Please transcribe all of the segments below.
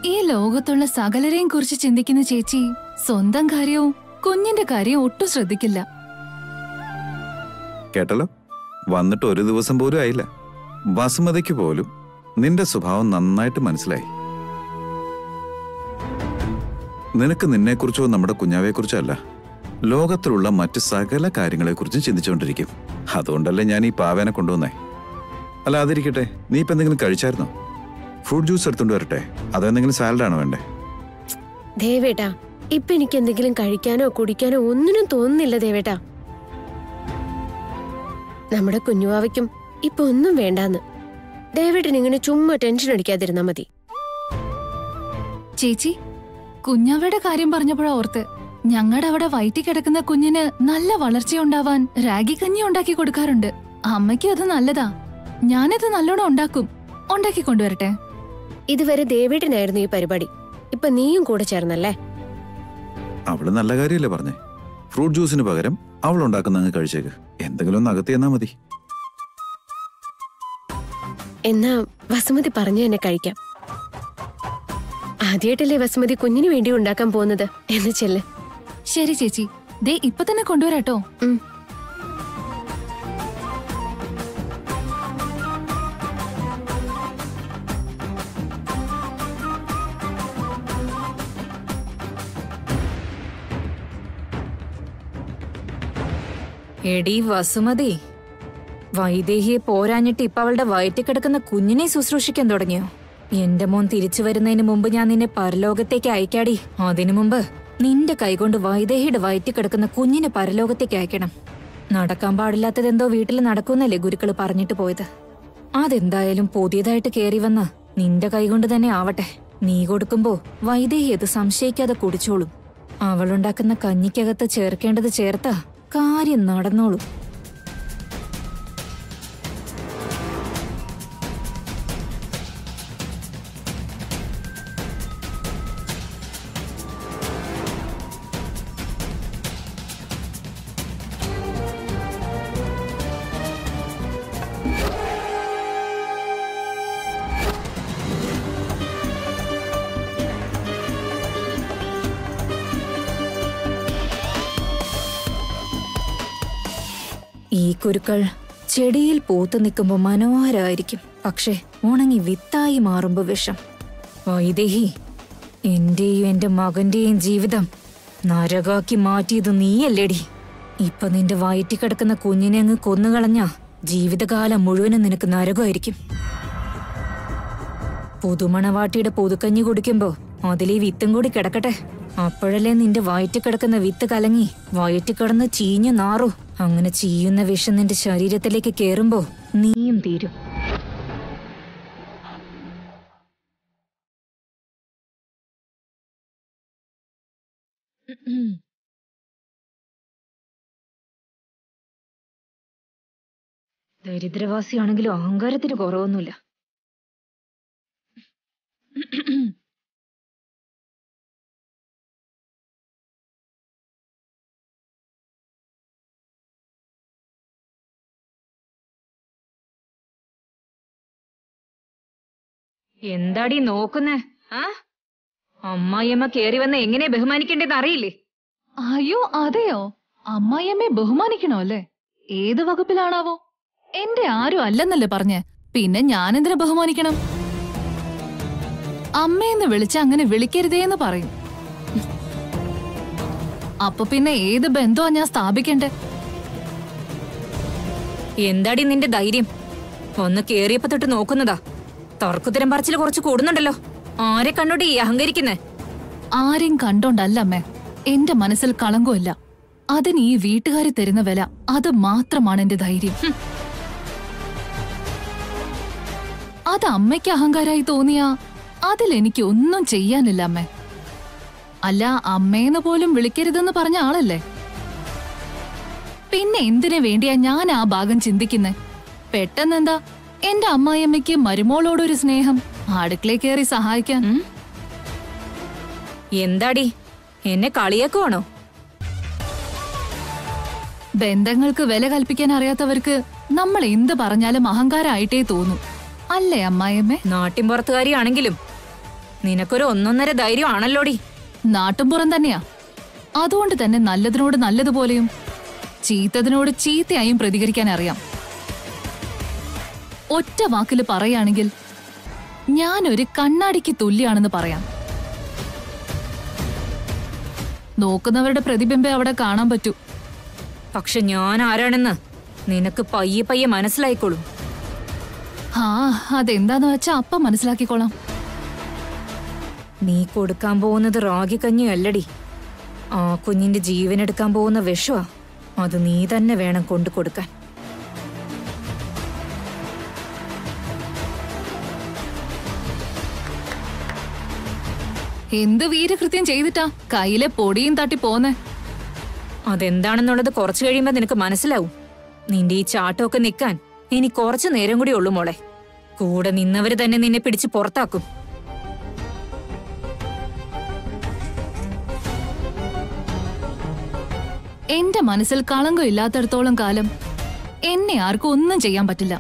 ഈ ലോകത്തുള്ള സകലരെയും കുറിച്ച് ചിന്തിക്കുന്ന ചേച്ചി സ്വന്തം കാര്യവും കുഞ്ഞിന്റെ കാര്യവും ഒട്ടും ശ്രദ്ധിക്കില്ല കേട്ടല്ലോ വന്നിട്ട് ഒരു ദിവസം പോലും ആയില്ല വസുമതിക്ക് പോലും നിന്റെ സ്വഭാവം നന്നായിട്ട് മനസ്സിലായി നിനക്ക് നിന്നെക്കുറിച്ചോ നമ്മുടെ കുഞ്ഞാവെക്കുറിച്ചോ അല്ല ലോകത്തിലുള്ള മറ്റ് സകല കാര്യങ്ങളെക്കുറിച്ചും ചിന്തിച്ചുകൊണ്ടിരിക്കും അതുകൊണ്ടല്ലേ ഞാൻ ഈ പാവേനെ കൊണ്ടുവന്നേ അല്ല അതിരിക്കട്ടെ നീ ഇപ്പൊ എന്തെങ്കിലും കഴിച്ചായിരുന്നോ ഫ്രൂട്ട് ജ്യൂസ് എടുത്തോണ്ട് വരട്ടെ അതോ എന്തെങ്കിലും സാലഡാണോ വേണ്ടേ ദേവേട്ടാ ഇപ്പൊ എനിക്ക് എന്തെങ്കിലും കഴിക്കാനോ കുടിക്കാനോ ഒന്നിനും തോന്നുന്നില്ല ദേവേട്ടാ നമ്മുടെ കുഞ്ഞുവാവയ്ക്കും ഇപ്പൊ ഒന്നും വേണ്ടാന്ന് ദേവേട്ടൻ ഇങ്ങനെ ചുമ്മാ ടെൻഷൻ അടിക്കാതിരുന്നാ മതി ചേച്ചി കുഞ്ഞവയുടെ കാര്യം പറഞ്ഞപ്പോഴാ ഓർത്ത് ഞങ്ങളുടെ അവിടെ വയറ്റി കിടക്കുന്ന കുഞ്ഞിന് നല്ല വളർച്ചയുണ്ടാവാൻ രാഗി കഞ്ഞി ഉണ്ടാക്കി കൊടുക്കാറുണ്ട് അമ്മയ്ക്ക് അത് നല്ലതാ ഞാനത് നല്ലോണം ഉണ്ടാക്കും ഉണ്ടാക്കി കൊണ്ടുവരട്ടെ ഇതുവരെ ദേവേട്ടനായിരുന്നു ഈ പരിപാടി ഇപ്പൊ നീയും കൂടെ ചേർന്നല്ലേ അവള് നല്ല കാര്യമല്ലേ പറഞ്ഞേ ഫ്രൂട്ട് ജ്യൂസിന് പകരം അവൾ ഉണ്ടാക്കുന്ന അങ്ങ് കഴിച്ചേക്ക് എന്തെങ്കിലും ഒന്ന് അകത്തി എന്നാ മതി എന്നാ വസുമതി പറഞ്ഞു തന്നെ കഴിക്കാം ആദ്യമായിട്ടല്ലേ വസുമതി കുഞ്ഞിന് വേണ്ടി ഉണ്ടാക്കാൻ പോകുന്നത് എന്ന് ചെല്ല് ശരി ചേച്ചി ദേ ഇപ്പൊ തന്നെ കൊണ്ടുവരാട്ടോ ഉം. എടി വസുമതി വൈദേഹിയെ പോരാഞ്ഞിട്ട് ഇപ്പൊ അവളുടെ വയറ്റിൽ കിടക്കുന്ന കുഞ്ഞിനെ ശുശ്രൂഷിക്കാൻ തുടങ്ങിയോ എന്റെ മോൻ തിരിച്ചു വരുന്നതിന് മുമ്പ് ഞാൻ നിന്നെ പരലോകത്തേക്ക് അയക്കാടി അതിനു മുമ്പ് നിന്റെ കൈകൊണ്ട് വൈദേഹിയുടെ വയറ്റിൽ കിടക്കുന്ന കുഞ്ഞിനെ പരലോകത്തേക്ക് അയക്കണം നടക്കാൻ പാടില്ലാത്തത് എന്തോ വീട്ടിൽ നടക്കുന്നല്ലേ ഗുരുക്കള് പറഞ്ഞിട്ട് പോയത് അതെന്തായാലും പുതിയതായിട്ട് കേറി വന്ന നിന്റെ കൈകൊണ്ട് തന്നെ ആവട്ടെ നീ കൊടുക്കുമ്പോ വൈദേഹി അത് സംശയിക്കാതെ കുടിച്ചോളും അവളുണ്ടാക്കുന്ന കഞ്ഞിക്കകത്ത് ചേർക്കേണ്ടത് ചേർത്താ കാര്യം നടന്നോളും ഈ കുരുക്കൾ ചെടിയിൽ പൂത്തു നിൽക്കുമ്പോൾ മനോഹരമായിരിക്കും പക്ഷെ ഉണങ്ങി വിത്തായി മാറുമ്പോ വിഷം വൈദേഹി എന്റെയും എന്റെ മകന്റെയും ജീവിതം നരകാക്കി മാറ്റിയത് നീയല്ലേടി ഇപ്പൊ നിന്റെ വയറ്റി കിടക്കുന്ന കുഞ്ഞിനെ അങ്ങ് കൊന്നുകളഞ്ഞ ജീവിതകാലം മുഴുവനും നിനക്ക് നരകമായിരിക്കും പുതുമണവാട്ടിയുടെ പുതുക്കഞ്ഞി കുടിക്കുമ്പോ അതിലീ വിത്തും കൂടി കിടക്കട്ടെ അപ്പോഴല്ലേ നിന്റെ വയറ്റി കിടക്കുന്ന വിത്ത് കലങ്ങി വയറ്റി കിടന്ന് ചീഞ്ഞു നാറു അങ്ങനെ ചീയുന്ന വിഷം നിന്റെ ശരീരത്തിലേക്ക് കേറുമ്പോ നീയും തീരും ദരിദ്രവാസിയാണെങ്കിലും അഹങ്കാരത്തിന് കുറവൊന്നുമില്ല എന്താടി നോക്കുന്നേ ആ അമ്മായിയമ്മ കേറി വന്ന എങ്ങനെ ബഹുമാനിക്കേണ്ടതെന്ന് അറിയില്ലേ അയ്യോ അതെയോ അമ്മായിയമ്മയെ ബഹുമാനിക്കണോ അല്ലേ ഏത് വകുപ്പിലാണാവോ എന്റെ ആരും അല്ലെന്നല്ലേ പറഞ്ഞ് പിന്നെ ഞാനെന്തിനു ബഹുമാനിക്കണം അമ്മയെന്ന് വിളിച്ച അങ്ങനെ വിളിക്കരുതേന്ന് പറയും അപ്പൊ പിന്നെ ഏത് ബന്ധമാ ഞാൻ സ്ഥാപിക്കണ്ടേ എന്താടി നിന്റെ ധൈര്യം ഒന്ന് കേറിയപ്പോ തൊട്ട് നോക്കുന്നതാ തർക്കുത്തരം പറച്ചിൽ കുറച്ച് കൂടുന്നുണ്ടല്ലോ ആരെ കണ്ടോടി ഈ അഹങ്കരിക്കുന്നേ ആരെയും കണ്ടോണ്ടല്ല അമ്മേ എന്റെ മനസ്സിൽ കളങ്കമില്ല അതിന് ഈ വീട്ടുകാര് തരുന്ന വില അത് മാത്രമാണ് എന്റെ ധൈര്യം ഹും. അത് അമ്മയ്ക്ക് അഹങ്കാരായി തോന്നിയാ അതിലെനിക്ക് ഒന്നും ചെയ്യാനില്ല അമ്മേ അല്ല അമ്മേന്ന് പോലും വിളിക്കരുതെന്ന് പറഞ്ഞ ആളല്ലേ പിന്നെ എന്തിനു വേണ്ടിയാ ഞാൻ ആ ഭാഗം ചിന്തിക്കുന്നെ പെട്ടെന്നെന്താ എന്റെ അമ്മായിയമ്മയ്ക്ക് മരുമോളോടൊരു സ്നേഹം അടുക്കളയിൽ കയറി സഹായിക്കാൻ ഉം? എന്താടി എന്നെ കളിയാക്കുവാണോ ബന്ധങ്ങൾക്ക് വില കൽപ്പിക്കാൻ അറിയാത്തവർക്ക് നമ്മൾ എന്ത് പറഞ്ഞാലും അഹങ്കാരമായിട്ടേ തോന്നൂ അല്ലേ അമ്മായിയമ്മേ നാട്ടിൻപുറത്തുകാരിയാണെങ്കിലും നിനക്കൊരു ഒന്നൊന്നര ധൈര്യം ആണല്ലോടി നാട്ടുംപുറം തന്നെയാ അതുകൊണ്ട് തന്നെ നല്ലതിനോട് നല്ലതുപോലെയും ചീത്തതിനോട് ചീത്തയായും പ്രതികരിക്കാൻ അറിയാം ഒറ്റ വാക്കിൽ പറയുകയാണെങ്കിൽ ഞാനൊരു കണ്ണാടിക്ക് തുല്യാണെന്ന് പറയാം നോക്കുന്നവരുടെ പ്രതിബിംബം അവിടെ കാണാൻ പറ്റൂ പക്ഷെ ഞാൻ ആരാണെന്ന് നിനക്ക് പയ്യെ പയ്യെ മനസ്സിലായിക്കോളും ആ അതെന്താന്ന് വെച്ചാ അപ്പം മനസ്സിലാക്കിക്കോളാം നീ കൊടുക്കാൻ പോകുന്നത് റാഗി കഞ്ഞിയല്ലടി ആ കുഞ്ഞിന്റെ ജീവനെടുക്കാൻ പോകുന്ന വിഷമാ അത് നീ തന്നെ വേണം കൊണ്ടു കൊടുക്കാൻ എന്ത് വീരകൃത്യം ചെയ്തിട്ടാ കയ്യിലെ പൊടിയും തട്ടി പോന്നെ അതെന്താണെന്നുള്ളത് കുറച്ചു കഴിയുമ്പോ നിനക്ക് മനസ്സിലാവും നിന്റെ ഈ ചാട്ടമൊക്കെ നിൽക്കാൻ ഇനി കുറച്ചു നേരം കൂടി ഉള്ളു മോളെ കൂടെ നിന്നവര് തന്നെ നിന്നെ പിടിച്ച് പുറത്താക്കും എന്റെ മനസ്സിൽ കളങ്കം ഇല്ലാത്തടത്തോളം കാലം എന്നെ ആർക്കും ഒന്നും ചെയ്യാൻ പറ്റില്ല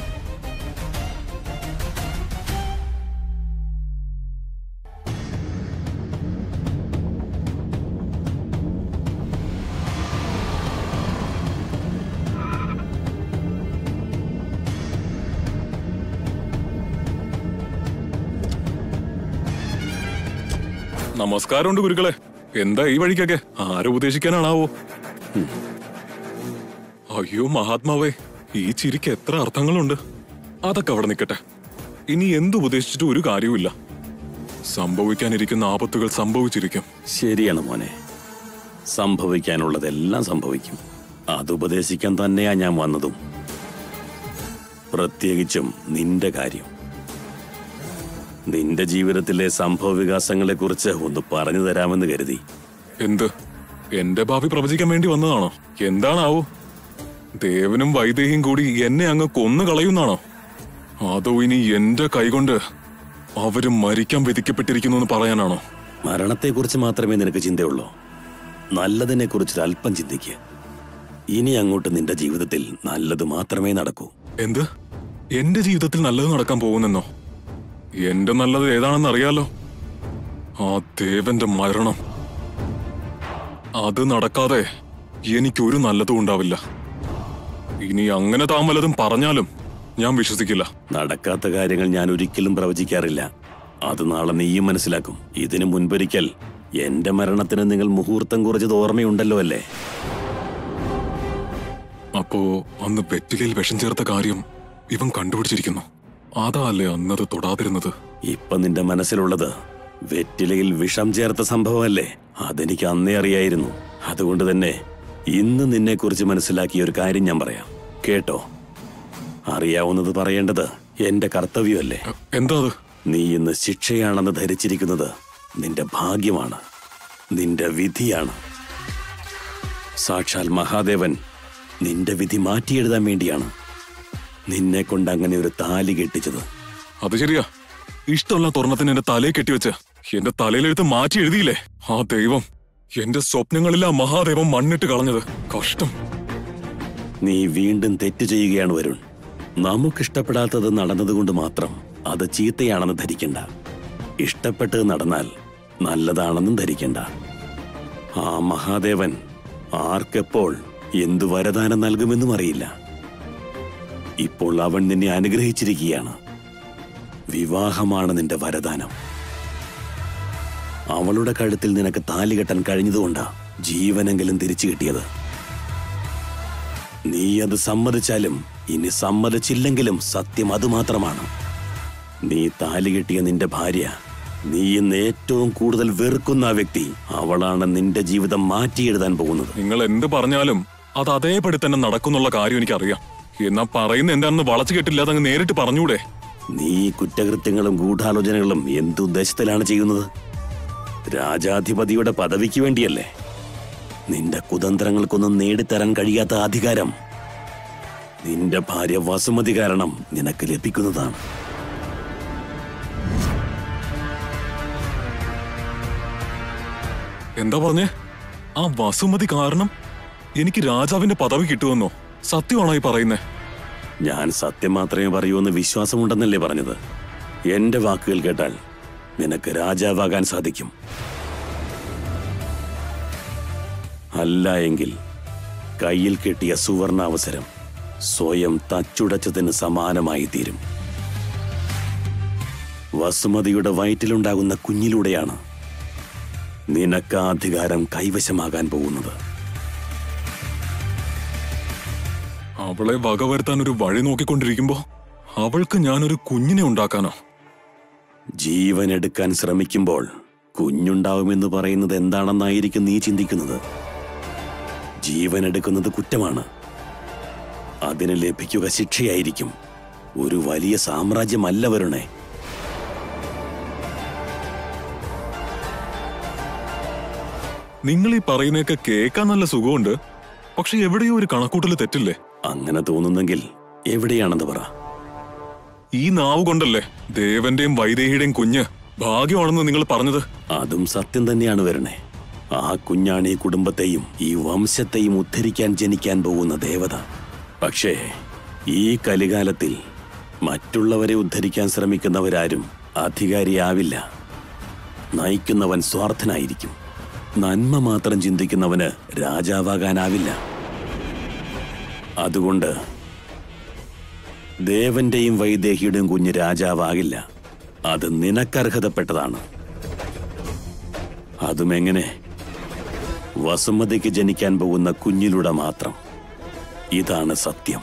നമസ്കാരമുണ്ട് ഗുരുക്കളെ എന്താ ഈ വഴിക്കൊക്കെ ആരെ ഉപദേശിക്കാനാണാവോ ഉം. അയ്യോ മഹാത്മാവേ ഈ ചിരിക്ക് എത്ര അർത്ഥങ്ങളുണ്ട് അതൊക്കെ അവിടെ നിൽക്കട്ടെ ഇനി എന്ത് ഉപദേശിച്ചിട്ട് ഒരു കാര്യവുമില്ല സംഭവിക്കാനിരിക്കുന്ന ആപത്തുകൾ സംഭവിച്ചിരിക്കും ശരിയാണ് മോനെ സംഭവിക്കാനുള്ളതെല്ലാം സംഭവിക്കും അത് ഉപദേശിക്കാൻ തന്നെയാ ഞാൻ വന്നതും പ്രത്യേകിച്ചും നിന്റെ കാര്യം നിന്റെ ജീവിതത്തിലെ സംഭവ വികാസങ്ങളെ കുറിച്ച് ഒന്ന് പറഞ്ഞു തരാമെന്ന് കരുതി എന്ത് എന്റെ ഭാവി പ്രവചിക്കാൻ വേണ്ടി വന്നതാണോ എന്താണാവോ ദേവനും വൈദേഹിയും കൂടി എന്നെ അങ്ങ് കൊന്നു കളയുന്നാണോ അതോ ഇനി എന്റെ കൈകൊണ്ട് അവര് മരിക്കാൻ വിധിക്കപ്പെട്ടിരിക്കുന്നു എന്ന് പറയാനാണോ മരണത്തെക്കുറിച്ച് മാത്രമേ നിനക്ക് ചിന്തയുള്ളൂ നല്ലതിനെ കുറിച്ച് അല്പം ചിന്തിക്കുക ഇനി അങ്ങോട്ട് നിന്റെ ജീവിതത്തിൽ നല്ലത് മാത്രമേ നടക്കൂ എന്ത് എന്റെ ജീവിതത്തിൽ നല്ലത് നടക്കാൻ പോകുന്നെന്നോ എന്റെ നല്ലത് ഏതാണെന്ന് അറിയാലോ ആ ദേവന്റെ മരണം അത് നടക്കാതെ എനിക്കൊരു നല്ലതും ഉണ്ടാവില്ല ഇനി അങ്ങനെ താൻ വല്ലതും പറഞ്ഞാലും ഞാൻ വിശ്വസിക്കില്ല നടക്കാത്ത കാര്യങ്ങൾ ഞാൻ ഒരിക്കലും പ്രവചിക്കാറില്ല അത് നാളെ നീയും മനസ്സിലാക്കും ഇതിനു മുൻപൊരിക്കൽ എന്റെ മരണത്തിന് നിങ്ങൾ മുഹൂർത്തം കുറിച്ചത് ഓർമ്മയുണ്ടല്ലോ അല്ലേ അപ്പോ അന്ന് വെറ്റിലയിൽ വിഷം ചേർത്ത കാര്യം ഇവൻ കണ്ടുപിടിച്ചിരിക്കുന്നു അതാ അല്ലേ അന്നത് തൊടാതിരുന്നത് ഇപ്പൊ നിന്റെ മനസ്സിലുള്ളത് വെറ്റിലയിൽ വിഷം ചേർത്ത സംഭവമല്ലേ അതെനിക്ക് അന്നേ അറിയായിരുന്നു അതുകൊണ്ട് തന്നെ ഇന്ന് നിന്നെക്കുറിച്ച് മനസ്സിലാക്കിയ ഒരു കാര്യം ഞാൻ പറയാം കേട്ടോ അറിയാവുന്നത് പറയേണ്ടത് എന്റെ കർത്തവ്യമല്ലേ എ- എന്താ അത് നീ ഇന്ന് ശിക്ഷയാണെന്ന് ധരിച്ചിരിക്കുന്നത് നിന്റെ ഭാഗ്യമാണ് നിന്റെ വിധിയാണ് സാക്ഷാൽ മഹാദേവൻ നിന്റെ വിധി മാറ്റിയെഴുതാൻ വേണ്ടിയാണ് നിന്നെ കൊണ്ട് അങ്ങനെ ഒരു താലി കെട്ടിച്ചത് അത് ശരിയാ ഇഷ്ടമുള്ള തുറന്നത്തിന് എന്റെ തലയെ കെട്ടിവെച്ച് എന്റെ തലയിലെടുത്ത് മാറ്റി എഴുതിയില്ലേ ആ ദൈവം എന്റെ സ്വപ്നങ്ങളിൽ ആ മഹാദേവൻ മണ്ണിട്ട് കളഞ്ഞത് കഷ്ടം നീ വീണ്ടും തെറ്റ് ചെയ്യുകയാണ് വരുൺ നമുക്കിഷ്ടപ്പെടാത്തത് നടന്നതുകൊണ്ട് മാത്രം അത് ചീത്തയാണെന്ന് ധരിക്കണ്ട ഇഷ്ടപ്പെട്ടത് നടന്നാൽ നല്ലതാണെന്നും ധരിക്കണ്ട ആ മഹാദേവൻ ആർക്കെപ്പോൾ എന്തു വരദാനം നൽകുമെന്നും അറിയില്ല ഇപ്പോൾ അവൻ നിന്നെ അനുഗ്രഹിച്ചിരിക്കുകയാണ് വിവാഹമാണ് നിന്റെ വരദാനം അവളുടെ കഴുത്തിൽ നിനക്ക് താലി കെട്ടാൻ കഴിഞ്ഞതുകൊണ്ടാ ജീവനെങ്കിലും തിരിച്ചു കിട്ടിയത് നീ അത് സമ്മതിച്ചാലും ഇനി സമ്മതിച്ചില്ലെങ്കിലും സത്യം അത് മാത്രമാണ് നീ താലി കെട്ടിയ നിന്റെ ഭാര്യ നീ ഇന്ന് ഏറ്റവും കൂടുതൽ വെറുക്കുന്ന ആ വ്യക്തി അവളാണ് നിന്റെ ജീവിതം മാറ്റിയെഴുതാൻ പോകുന്നത് നിങ്ങൾ എന്ത് പറഞ്ഞാലും അത് അതേപടി തന്നെ നടക്കുന്നുള്ള കാര്യം എനിക്കറിയാം എന്നാ പറയുന്ന എന്താണെന്ന് വളച്ചു കെട്ടില്ലാതെ അങ്ങ് നേരിട്ട് പറഞ്ഞൂടെ നീ ഈ കുറ്റകൃത്യങ്ങളും ഗൂഢാലോചനകളും എന്തുദ്ദേശത്തിലാണ് ചെയ്യുന്നത് രാജാധിപതിയുടെ പദവിക്ക് വേണ്ടിയല്ലേ നിന്റെ കുതന്ത്രങ്ങൾക്കൊന്നും നേടിത്തരാൻ കഴിയാത്ത അധികാരം നിന്റെ ഭാര്യ വസുമതി കാരണം നിനക്ക് ലഭിക്കുന്നതാണ് എന്താ പറഞ്ഞേ ആ വസുമതി കാരണം എനിക്ക് രാജാവിന്റെ പദവി കിട്ടുമെന്നോ സത്യമാണോ ഈ പറയുന്നേ ഞാൻ സത്യം മാത്രമേ പറയൂ എന്ന് വിശ്വാസമുണ്ടെന്നല്ലേ പറഞ്ഞത് എന്റെ വാക്കുകൾ കേട്ടാൽ നിനക്ക് രാജാവാകാൻ സാധിക്കും അല്ല എങ്കിൽ കയ്യിൽ കിട്ടിയ സുവർണാവസരം സ്വയം തച്ചുടച്ചതിന് സമാനമായി തീരും വസുമതിയുടെ വയറ്റിലുണ്ടാകുന്ന കുഞ്ഞിലൂടെയാണ് നിനക്ക് ആ അധികാരം കൈവശമാകാൻ പോകുന്നത് അവളെ വകവരുത്താൻ ഒരു വഴി നോക്കിക്കൊണ്ടിരിക്കുമ്പോ അവൾക്ക് ഞാനൊരു കുഞ്ഞിനെ ഉണ്ടാക്കാനോ ജീവൻ എടുക്കാൻ ശ്രമിക്കുമ്പോൾ കുഞ്ഞുണ്ടാവുമെന്ന് പറയുന്നത് എന്താണെന്നായിരിക്കും നീ ചിന്തിക്കുന്നത് ജീവൻ എടുക്കുന്നത് കുറ്റമാണ് അതിന് ലഭിക്കുക ശിക്ഷയായിരിക്കും ഒരു വലിയ സാമ്രാജ്യമല്ല വരുണേ നിങ്ങൾ ഈ പറയുന്നതൊക്കെ കേൾക്കാൻ നല്ല സുഖമുണ്ട് പക്ഷെ എവിടെയോ ഒരു കണക്കൂട്ടൽ തെറ്റില്ലേ അങ്ങനെ തോന്നുന്നെങ്കിൽ എവിടെയാണെന്ന് പറ ഈ നാവ് കൊണ്ടല്ലേ ദേവന്റെയും വൈദേഹിയുടെയും കുഞ്ഞ് ഭാഗ്യമാണെന്ന് നിങ്ങൾ പറഞ്ഞത് അതും സത്യം തന്നെയാണ് വരണേ ആ കുഞ്ഞാണ് ഈ കുടുംബത്തെയും ഈ വംശത്തെയും ഉദ്ധരിക്കാൻ ജനിക്കാൻ പോകുന്ന ദേവത പക്ഷേ ഈ കലികാലത്തിൽ മറ്റുള്ളവരെ ഉദ്ധരിക്കാൻ ശ്രമിക്കുന്നവരാരും അധികാരിയാവില്ല നയിക്കുന്നവൻ സ്വാർത്ഥനായിരിക്കും നന്മ മാത്രം ചിന്തിക്കുന്നവന് രാജാവാകാനാവില്ല അതുകൊണ്ട് ദേവന്റെയും വൈദേഹിയുടെയും കുഞ്ഞ് രാജാവാകില്ല അത് നിനക്കർഹതപ്പെട്ടതാണ് അതുമെങ്ങനെ വസുമതിക്ക് ജനിക്കാൻ പോകുന്ന കുഞ്ഞിലൂടെ മാത്രം ഇതാണ് സത്യം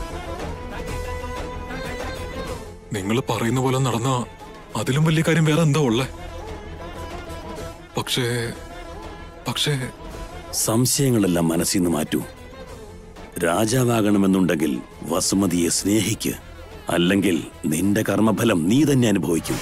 നിങ്ങൾ പറയുന്ന പോലെ നടന്ന അതിലും വലിയ കാര്യം വേറെ എന്താ ഉള്ളേ പക്ഷേ പക്ഷേ സംശയങ്ങളെല്ലാം മനസ്സിൽ നിന്ന് മാറ്റൂ രാജാവാകണമെന്നുണ്ടെങ്കിൽ വസുമതിയെ സ്നേഹിക്ക് അല്ലെങ്കിൽ നിന്റെ കർമ്മഫലം നീ തന്നെ അനുഭവിക്കും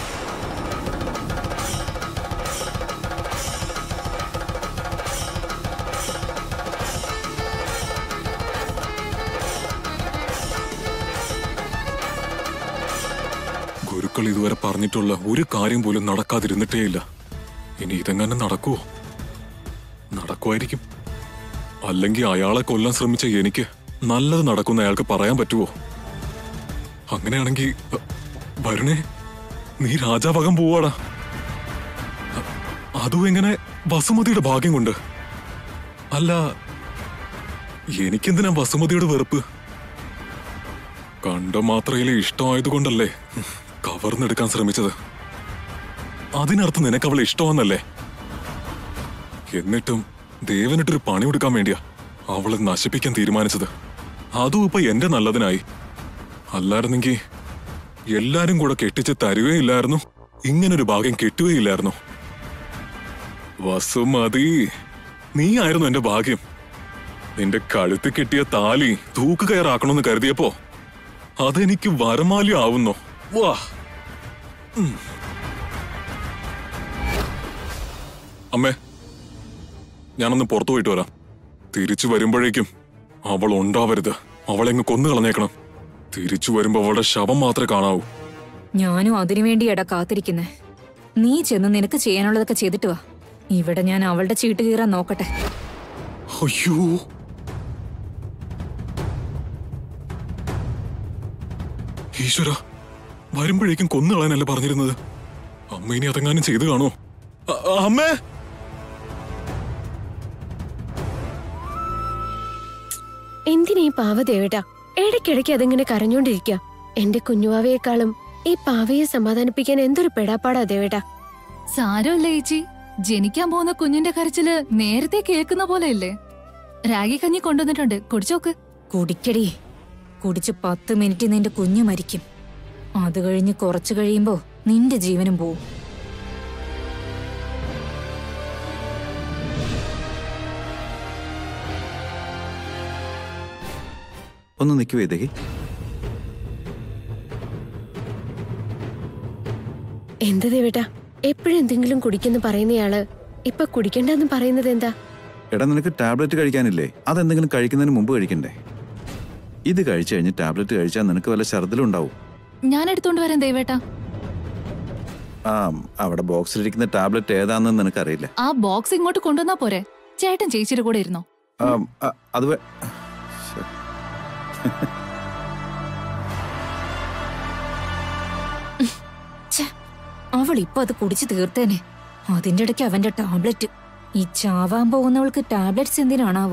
ഗുരുക്കൾ ഇതുവരെ പറഞ്ഞിട്ടുള്ള ഒരു കാര്യം പോലും നടക്കാതിരുന്നിട്ടേയില്ല ഇനി ഇതെങ്ങനെ നടക്കുവോ നടക്കുമായിരിക്കും അല്ലെങ്കിൽ അയാളെ കൊല്ലാൻ ശ്രമിച്ച എനിക്ക് നല്ലത് നടക്കുന്ന അയാൾക്ക് പറയാൻ പറ്റുമോ അങ്ങനെയാണെങ്കിൽ അ, വരുണേ നീ രാജാവകം പോവാടാ അ, അതും എങ്ങനെ വസുമതിയുടെ ഭാഗ്യം കൊണ്ട് അല്ല എനിക്കെന്തിനാ വസുമതിയുടെ വെറുപ്പ് കണ്ട മാത്രയിലെ ഇഷ്ടമായതുകൊണ്ടല്ലേ കവർന്നെടുക്കാൻ ശ്രമിച്ചത് അതിനർത്ഥം നിനക്ക് അവളെ ഇഷ്ടമെന്നല്ലേ എന്നിട്ടും ദേവനിട്ടൊരു പണി കൊടുക്കാൻ വേണ്ടിയാ അവളെ നശിപ്പിക്കാൻ തീരുമാനിച്ചത് അതും ഇപ്പൊ എന്റെ നല്ലതിനായി അല്ലായിരുന്നെങ്കിൽ എല്ലാരും കൂടെ കെട്ടിച്ച് തരുകയില്ലായിരുന്നു ഇങ്ങനൊരു ഭാഗ്യം കെട്ടുകയില്ലായിരുന്നു വസുമതി നീ ആയിരുന്നു എന്റെ ഭാഗ്യം നിന്റെ കഴുത്ത് കെട്ടിയ താലി തൂക്കുകയറാക്കണമെന്ന് കരുതിയപ്പോ അതെനിക്ക് വരമാലി ആവുന്നോ വാ ഉം. അമ്മേ ഞാനൊന്ന് പുറത്തു പോയിട്ട് വരാം തിരിച്ചു വരുമ്പോഴേക്കും അവൾ ഉണ്ടാവരുത് അവളെങ്ങ് കൊന്നു കളഞ്ഞേക്കണം തിരിച്ചു വരുമ്പോ അവളുടെ ശവം മാത്രമേ കാണാവൂ ഞാനും അതിനുവേണ്ടി എടാ കാത്തിരിക്കുന്നേ നീ ചെന്ന് നിനക്ക് ചെയ്യാനുള്ളതൊക്കെ ചെയ്തിട്ട് വാ ഇവിടെ ഞാൻ അവളുടെ ചീട്ട് കീറാൻ നോക്കട്ടെ അയ്യോ ഈശ്വര വരുമ്പോഴേക്കും കൊന്നു കളയാനല്ലേ പറഞ്ഞിരുന്നത് അമ്മ ഇനി അതെങ്ങാനും ചെയ്തു കാണോ അ- അമ്മേ എന്തിനാ ഈ പാവ ദേവേട്ടാ ഇടയ്ക്കിടയ്ക്ക് അതിങ്ങനെ കരഞ്ഞോണ്ടിരിക്കുക എന്റെ കുഞ്ഞുവാവയെക്കാളും ഈ പാവയെ സമാധാനിപ്പിക്കാൻ എന്തൊരു പെടാപ്പാടാ ദേവേട്ടാ സാരമില്ല ചേച്ചി ജനിക്കാൻ പോകുന്ന കുഞ്ഞിന്റെ കരച്ചില് നേരത്തെ കേൾക്കുന്ന പോലെയല്ലേ രാഗി കഞ്ഞി കൊണ്ടുവന്നിട്ടുണ്ട് കുടിച്ചോക്ക് കുടിക്കടി കുടിച്ച് പത്ത് മിനിറ്റ് നിന്റെ കുഞ്ഞ് മരിക്കും അത് കഴിഞ്ഞ് കുറച്ചു കഴിയുമ്പോ നിന്റെ ജീവനും പോവും ഒന്ന് നിൽക്കുവേ ദേഹി എന്താ ദേവേട്ടാ എപ്പോഴും എന്തെങ്കിലും കുടിക്കെന്ന് പറയുന്നയാള് ഇപ്പൊ കുടിക്കണ്ടെന്ന് പറയുന്നത് എന്താ എടാ നിനക്ക് ടാബ്ലറ്റ് കഴിക്കാനില്ലേ അതെന്തെങ്കിലും കഴിക്കുന്നതിന് മുമ്പ് കഴിക്കണ്ടേ ഇത് കഴിച്ചു കഴിഞ്ഞ് ടാബ്ലറ്റ് കഴിച്ചാൽ നിനക്ക് വല്ല ഛർദിലും ഉണ്ടാവും ഞാൻ എടുത്തോണ്ട് വരാം ദേവേട്ടാ ആ അവിടെ ബോക്സിലിരിക്കുന്ന ടാബ്ലറ്റ് ഏതാണെന്ന് നിനക്കറിയില്ല ആ ബോക്സ് ഇങ്ങോട്ട് കൊണ്ടുവന്നാ പോരെ ചേട്ടൻ ചേച്ചിയുടെ കൂടെ ഇരുന്നോ ആ, ആ, അത് വേ- ശ്ശെ. അവൾ ഇപ്പൊ അത് കുടിച്ചു തീർത്തേനെ അതിന്റെ ഇടയ്ക്ക് അവന്റെ ടാബ്ലറ്റ് ഈ ചാവാൻ പോകുന്നവൾക്ക് ടാബ്ലറ്റ്സ് എന്തിനാണാവോ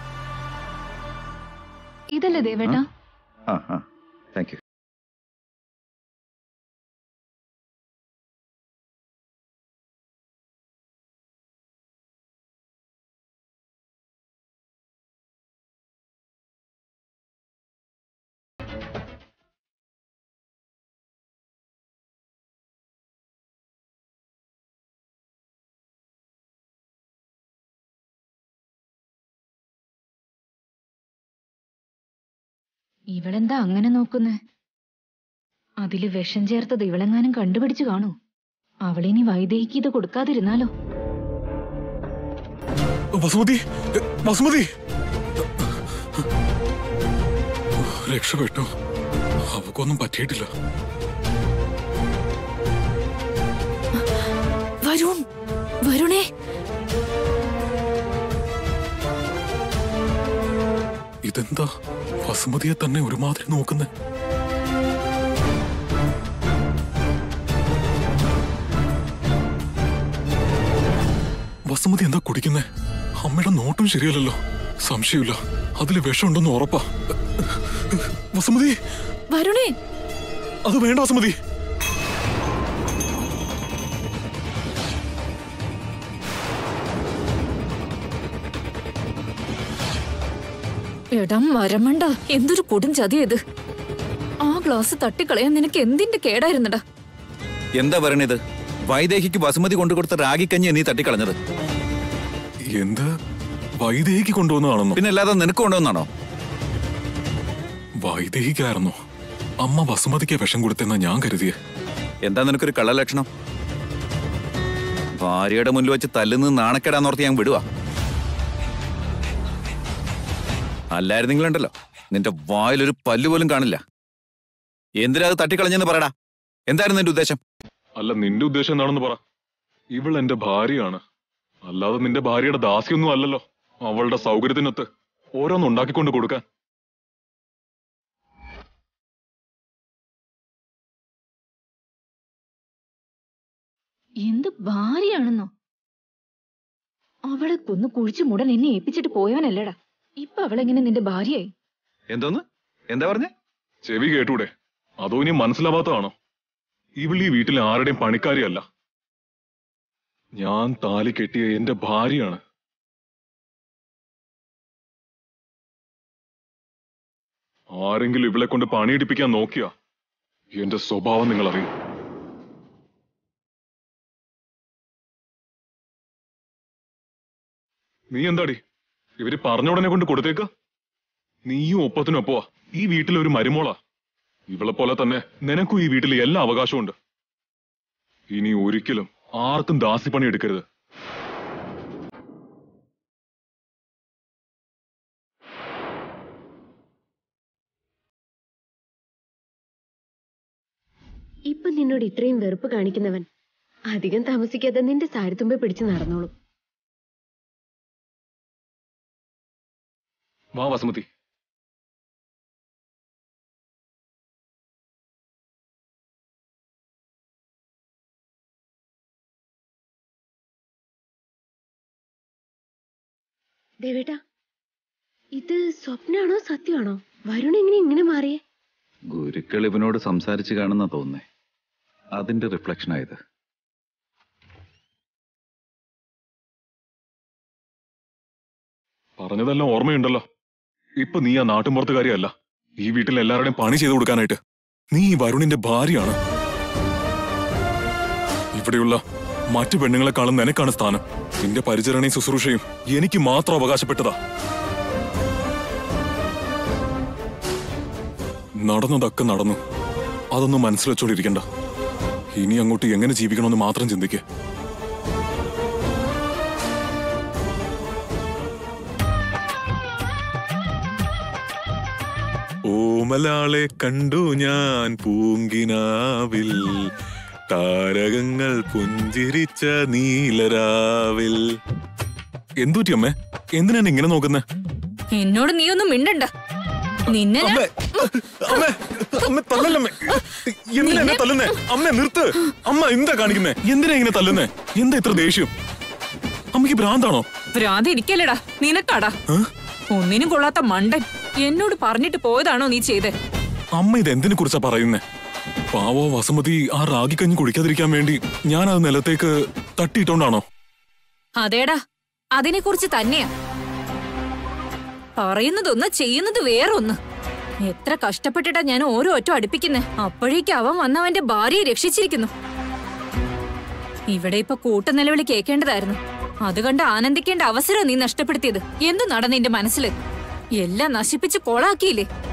ഇതല്ലേ ദേവേട്ടാ ആ ആ താങ്ക് യു ഇവളെന്താ അങ്ങനെ നോക്കുന്നേ അതില് വിഷം ചേർത്തത് ഇവളെങ്ങാനും കണ്ടുപിടിച്ചു കാണൂ അവളിനി വൈദേഹിക്ക് ഇത് കൊടുക്കാതിരുന്നാലോ വസുമതി എ, വസുമതി രക്ഷപ്പെട്ടു അവക്കൊന്നും പറ്റിയിട്ടില്ല വരുൺ വരുണേ ഇതെന്താ വസുമതിയെ തന്നെ ഒരുമാതിരി നോക്കുന്നേ വസുമതി എന്താ കുടിക്കുന്നേ അമ്മയുടെ നോട്ടും ശരിയല്ലല്ലോ സംശയമില്ല അതിൽ വിഷമുണ്ടെന്ന് ഉറപ്പാ വസുമതി വരുണേ അത് വേണ്ട വസുമതി എടം വരമണ്ട എന്തൊരു കൊടും ചതിയത് ആ ഗ്ലാസ് തട്ടിക്കളയാൻ നിനക്ക് എന്തിന്റെ കേടായിരുന്നടാ എന്താ പറയണത് വൈദേഹിക്ക് ബസുമതി കൊണ്ടു കൊടുത്ത റാഗിക്കഞ്ഞി നീ തട്ടിക്കളഞ്ഞത് എന്ത് വൈദേഹിക്ക് കൊണ്ടുവന്നതാണെന്നോ പിന്നെ അല്ലാതെ നിനക്ക് കൊണ്ടുവന്നാണോ വൈദേഹിക്കായിരുന്നോ അമ്മ വസുമതിക്ക് വിഷം കൊടുത്തെന്നാ ഞാൻ കരുതിയെ എന്താ നിനക്കൊരു കള്ളലക്ഷണം ഭാര്യയുടെ മുന്നിൽ വെച്ച് തല്ലുന്നത് നാണക്കേടാന്നോർത്ത് ഞാൻ വിടുവാ അല്ലായിരുന്നെങ്കിലുണ്ടല്ലോ നിന്റെ വായിലൊരു പല്ല് പോലും കാണില്ല എന്തിനാ അത് തട്ടിക്കളഞ്ഞെന്ന് പറയടാ എന്തായിരുന്നു നിന്റെ ഉദ്ദേശം അല്ല നിന്റെ ഉദ്ദേശം എന്താണെന്ന് പറ ഇവൾ എന്റെ ഭാര്യയാണ് അല്ലാതെ നിന്റെ ഭാര്യയുടെ ദാസിയൊന്നും അല്ലല്ലോ അവളുടെ സൗകര്യത്തിനൊത്ത് ഓരോന്ന് ഉണ്ടാക്കിക്കൊണ്ട് കൊടുക്കാൻ എന്ത് ഭാര്യയാണെന്നോ അവളെ കൊന്ന് കുഴിച്ചു മുടൻ എന്നെ ഏൽപ്പിച്ചിട്ട് പോയവനല്ലടാ ഇപ്പൊ അവളെങ്ങനെ നിന്റെ ഭാര്യയായി എന്തോന്ന് എന്താ പറഞ്ഞേ ചെവി കേട്ടൂടെ അതോ ഇനി മനസ്സിലാവാത്തതാണോ ഇവൾ ഈ വീട്ടിലെ ആരുടെയും പണിക്കാരിയല്ല ഞാൻ താലി കെട്ടിയ എന്റെ ഭാര്യയാണ് ആരെങ്കിലും ഇവളെ കൊണ്ട് പണിയെടുപ്പിക്കാൻ നോക്കിയാ എന്റെ സ്വഭാവം നിങ്ങൾ അറിയും നീ എന്താടി ഇവര് പറഞ്ഞ ഉടനെ കൊണ്ട് കൊടുത്തേക്ക നീയും ഒപ്പത്തിനും ഒപ്പവാ ഈ വീട്ടിലെ ഒരു മരുമോളാ ഇവളെ പോലെ തന്നെ നിനക്കും ഈ വീട്ടിലെ എല്ലാ അവകാശവും ഉണ്ട് ഇനി ഒരിക്കലും ആർക്കും ദാസിപ്പണി എടുക്കരുത് ഇപ്പൊ നിന്നോട് ഇത്രയും വെറുപ്പ് കാണിക്കുന്നവൻ അധികം താമസിക്കാതെ നിന്റെ സാരിത്തുമ്പെ പിടിച്ച് നടന്നോളും വാ വസുമതി ദേവേട്ടാ ഇത് സ്വപ്നാണോ സത്യമാണോ വരുൺ എങ്ങനെ ഇങ്ങനെ മാറിയേ ഗുരുക്കൾ ഇവനോട് സംസാരിച്ച് കാണുന്ന തോന്നുന്നേ അതിന്റെ റിഫ്ലക്ഷൻ ആയത് പറഞ്ഞതെല്ലാം ഓർമ്മയുണ്ടല്ലോ ഇപ്പൊ നീ ആ നാട്ടുമ്പുറത്തുകാരിയല്ല ഈ വീട്ടിൽ എല്ലാവരുടെയും പണി ചെയ്തു കൊടുക്കാനായിട്ട് നീ ഈ വരുണിന്റെ ഭാര്യയാണ് ഇവിടെയുള്ള മറ്റു പെണ്ണുങ്ങളെക്കാളും നിനക്കാണ് സ്ഥാനം നിന്റെ പരിചരണയും ശുശ്രൂഷയും എനിക്ക് മാത്രം അവകാശപ്പെട്ടതാ നടന്നതൊക്കെ നടന്നു അതൊന്നും മനസ്സിൽ വെച്ചോണ്ടിരിക്കണ്ട ഇനി അങ്ങോട്ട് എങ്ങനെ ജീവിക്കണമെന്ന് മാത്രം ചിന്തിക്കേ ഓമലാളെ കണ്ടു ഞാൻ പൂങ്കിനാവിൽ താരകങ്ങൾ പുഞ്ചിരിച്ച നീലരാവിൽ എന്തുറ്റി അമ്മേ എന്തിനാണ് ഇങ്ങനെ നോക്കുന്നേ എന്നോട് നീ ഒന്നും മിണ്ടണ്ട നിന്നെ ഞാൻ- അമ്മേ അമ്മേ അമ്മ തല്ലല്ലമ്മേ എന്തിനാ എന്നെ തല്ലുന്നേ അമ്മ നിർത്ത് അമ്മ എന്താ കാണിക്കുന്നേ എന്തിനാ ഇങ്ങനെ തല്ലുന്നേ എന്താ ഇത്ര ദേഷ്യം അമ്മയ്ക്ക് ഭ്രാന്താണോ ഭ്രാന്ത് ഇരിക്കല്ലടാ നിനക്കാടാ ഒന്നിനും കൊള്ളാത്ത മണ്ടൻ എന്നോട് പറഞ്ഞിട്ട് പോയതാണോ നീ ചെയ്തേ അമ്മ ഇത് എന്തിനെ കുറിച്ചാ പറയുന്നേ പാവോ വസുമതി ആ റാഗിക്കഞ്ഞി കുടിക്കാതിരിക്കാൻ വേണ്ടി ഞാൻ അത് നിലത്തേക്ക് തട്ടിയിട്ടോണ്ടാണോ അതേടാ അതിനെക്കുറിച്ച് തന്നെയാ പറയുന്നതൊന്ന് ചെയ്യുന്നത് വേറൊന്ന് എത്ര കഷ്ടപ്പെട്ടിട്ടാ ഞാൻ ഓരോ ഒറ്റ അടുപ്പിക്കുന്നേ അപ്പോഴേക്ക് അവൻ വന്നവന്റെ ഭാര്യയെ രക്ഷിച്ചിരിക്കുന്നു ഇവിടെ ഇപ്പൊ കൂട്ട നിലവിളി കേൾക്കേണ്ടതായിരുന്നു അത് കണ്ട് ആനന്ദിക്കേണ്ട അവസരം നീ നഷ്ടപ്പെടുത്തിയത് എന്ത് നടന്നു നിന്റെ മനസ്സില് എല്ലാം നശിപ്പിച്ച് കൊളാക്കിയില്ലേ